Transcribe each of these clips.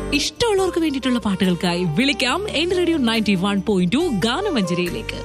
ഇഷ്ടമുള്ളവർക്ക് വേണ്ടിയിട്ടുള്ള പാട്ടുകൾക്കായി വിളിക്കാം എന്റെ radio ninety one point two ഗാനമഞ്ജരിയിലേക്ക്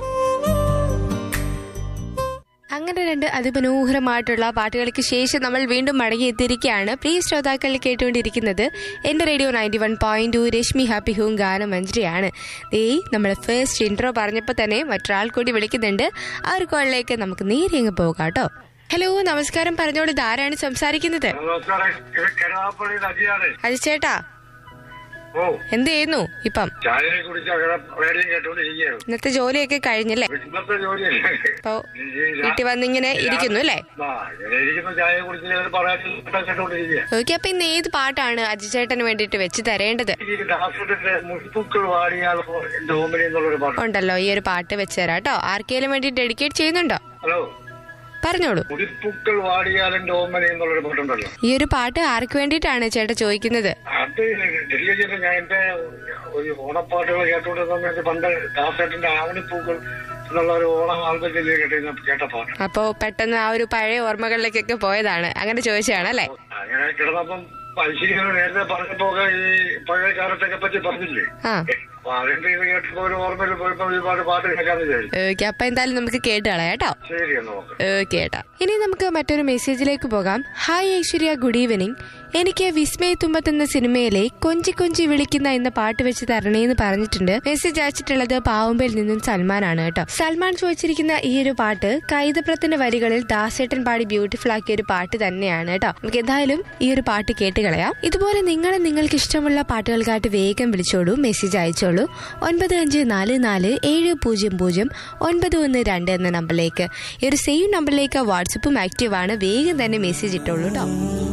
അങ്ങനെ രണ്ട് അതിമനോഹരമായിട്ടുള്ള പാട്ടുകൾക്ക് ശേഷം നമ്മൾ വീണ്ടും മടങ്ങിയെത്തിയിരിക്കുകയാണ് പ്രിയ ശ്രോതാക്കൾ കേട്ടുകൊണ്ടിരിക്കുന്നത് എന്റെ radio ninety one point two Rashmi happy home ഗാനം മഞ്ജരിയാണ് ദേ നമ്മൾ ഫസ്റ്റ് ഇൻട്രോ പറഞ്ഞപ്പോൾ തന്നെ മറ്റൊരാൾ കൂടി വിളിക്കുന്നുണ്ട് ആ ഒരു കോളിലേക്ക് നമുക്ക് നേരെ അങ്ങ് പോകാം കേട്ടോ ഹലോ നമസ്കാരം പറഞ്ഞോളൂ ഇതാരാണ് സംസാരിക്കുന്നത് നമസ്കാരം ഇത് കരുനാഗപ്പള്ളി അജിയാണ് അജി ചേട്ടാ ഓ എന്ത് ചെയ്യുന്നു ഇപ്പം ചായ കുടിച്ച റേഡിയോ കേട്ടോണ്ടിരിക്കുകയാണ് ഇന്നത്തെ ജോലിയൊക്കെ കഴിഞ്ഞല്ലേ ഇന്നത്തെ ജോലിയല്ലേ ഇപ്പൊ വീട്ടിൽ വന്നിങ്ങനെ ഇരിക്കുന്നു അല്ലേ ആ ഇങ്ങനെ ഇരിക്കുന്ന ചായ കുടിച്ച് പറയാൻ കേട്ടോണ്ടിരിക്കുക ഓക്കെ അപ്പൊ ഇന്ന് ഏത് പാട്ടാണ് അജി ചേട്ടന് വേണ്ടിയിട്ട് വെച്ച് തരേണ്ടത് ഈ ദാസത്തിന്റെ മുൻപൂക്കൾ വാടിയാൽ എന്റെ ഓമനി എന്നുള്ളൊരു പാട്ട് ഉണ്ടല്ലോ ഈ ഒരു പാട്ട് വെച്ച് തരാം കേട്ടോ ആർക്കെങ്കിലും വേണ്ടി ഡെഡിക്കേറ്റ് ചെയ്യുന്നുണ്ടോ ഹലോ പറഞ്ഞോളൂ മുടിപ്പൂക്കൾ വാടിയാൽ എന്റെ ഓമനി എന്നുള്ളൊരു പാട്ടുണ്ടല്ലോ ഈ ഒരു പാട്ട് ആർക്ക് വേണ്ടിയിട്ടാണ് ചേട്ടാ ചോദിക്കുന്നത് അത് ഡൽഹി ചെയ്ത് ഞാൻ എന്റെ ഒരു ഓണപ്പാട്ടുകൾ കേട്ടോണ്ടിരുന്ന സമയത്ത് പണ്ട് ദാസേട്ടന്റെ ആവണിപ്പൂക്കൾ എന്നുള്ള ഒരു ഓണം ആൽബത്തിൽ കേട്ടിരുന്ന കേട്ട പാട്ട് അപ്പോ പെട്ടെന്ന് ആ ഒരു പഴയ ഓർമ്മകളിലേക്കൊക്കെ പോയതാണ് അങ്ങനെ ചോദിച്ചതാണ് അല്ലേ അങ്ങനെ കിടന്നപ്പം ഐശ്വര്യ നേരത്തെ പറഞ്ഞപ്പോ ഈ പഴയ കാലത്തൊക്കെ പറ്റി പറഞ്ഞില്ലേ ആ അപ്പൊ അതിന്റെ ഇത് കേട്ടപ്പോ ഒരു ഓർമ്മയിൽ പോയപ്പോ ഒരുപാട് പാട്ട് കേൾക്കാന്ന് വിചാരിച്ചു ഓക്കെ അപ്പൊ എന്തായാലും നമുക്ക് കേട്ട് കളയാം കേട്ടോ ശരി എന്ന് നോക്കാം ഓക്കെ ഏട്ടാ ഇനി നമുക്ക് മറ്റൊരു മെസ്സേജിലേക്ക് പോകാം ഹായ് ഐശ്വര്യ ഗുഡ് ഈവനിങ് എനിക്ക് വിസ്മയത്തുമ്പത്ത് എന്ന സിനിമയിലെ കൊഞ്ചി കൊഞ്ചി വിളിക്കുന്ന എന്ന പാട്ട് വെച്ച് തരണേന്ന് പറഞ്ഞിട്ടുണ്ട് മെസ്സേജ് അയച്ചിട്ടുള്ളത് പാവുമ്പയിൽ നിന്നും സൽമാനാണ് കേട്ടോ സൽമാൻ ചോദിച്ചിരിക്കുന്ന ഈ ഒരു പാട്ട് കൈതപ്രത്തിന്റെ വരികളിൽ ദാസേട്ടൻ പാടി ബ്യൂട്ടിഫുൾ ആക്കിയ ഒരു പാട്ട് തന്നെയാണ് കേട്ടോ നമുക്ക് എന്തായാലും ഈ ഒരു പാട്ട് കേട്ട് കളയാം ഇതുപോലെ നിങ്ങൾ നിങ്ങൾക്ക് ഇഷ്ടമുള്ള പാട്ടുകൾക്കായിട്ട് വേഗം വിളിച്ചോളൂ മെസ്സേജ് അയച്ചോളൂ ഒൻപത് അഞ്ച് നാല് നാല് ഏഴ് പൂജ്യം പൂജ്യം ഒൻപത് ഒന്ന് രണ്ട് എന്ന നമ്പറിലേക്ക് ഈ ഒരു സെയിം നമ്പറിലേക്ക് വാട്സപ്പും ആക്റ്റീവ് ആണ് വേഗം തന്നെ മെസ്സേജ് ഇട്ടോളൂ കേട്ടോ